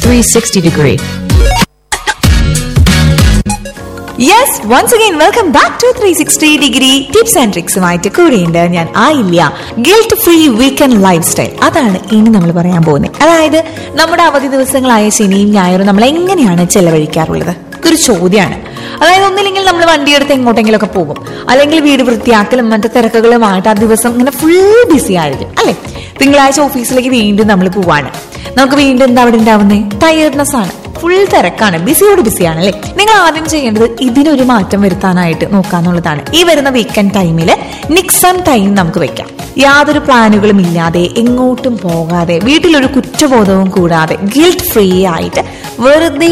360 degree. Yes once again welcome back to three sixty degree tips and ട്രിക്സുമായിട്ട് കൂടെയുണ്ട് ഞാൻ ആയില്ല guilt free weekend lifestyle അതാണ് ഇനി നമ്മൾ പറയാൻ പോകുന്നത് അതായത് നമ്മുടെ അവധി ദിവസങ്ങളായ ശനിയും ഞായറും നമ്മൾ എങ്ങനെയാണ് ചെലവഴിക്കാറുള്ളത് ഇതൊരു ചോദ്യമാണ് അതായത് ഒന്നില്ലെങ്കിൽ നമ്മൾ വണ്ടിയെടുത്ത് എങ്ങോട്ടെങ്കിലും ഒക്കെ പോകും അല്ലെങ്കിൽ വീട് വൃത്തിയാക്കലും മറ്റു തിരക്കുകളുമായിട്ട് ആ ദിവസം ഇങ്ങനെ ഫുൾ ബിസി ആയിരിക്കും അല്ലെ തിങ്കളാഴ്ച ഓഫീസിലേക്ക് വീണ്ടും നമ്മൾ പോവാണ് നമുക്ക് വീണ്ടും എന്താ അവിടെ ഉണ്ടാവുന്നത് ടയർഡ്നെസ് ആണ് ഫുൾ തിരക്കാണ് ബിസിയോട് ബിസിയാണ് അല്ലേ നിങ്ങൾ ആദ്യം ചെയ്യേണ്ടത് ഇതിനൊരു മാറ്റം വരുത്താനായിട്ട് നോക്കാന്നുള്ളതാണ് ഈ വരുന്ന വീക്കെൻഡ് ടൈമിൽ നിക്സൺ ടൈം നമുക്ക് വെക്കാം യാതൊരു പ്ലാനുകളും ഇല്ലാതെ എങ്ങോട്ടും പോകാതെ വീട്ടിലൊരു കുറ്റബോധവും കൂടാതെ ഗിൽറ്റ് ഫ്രീ ആയിട്ട് വെറുതെ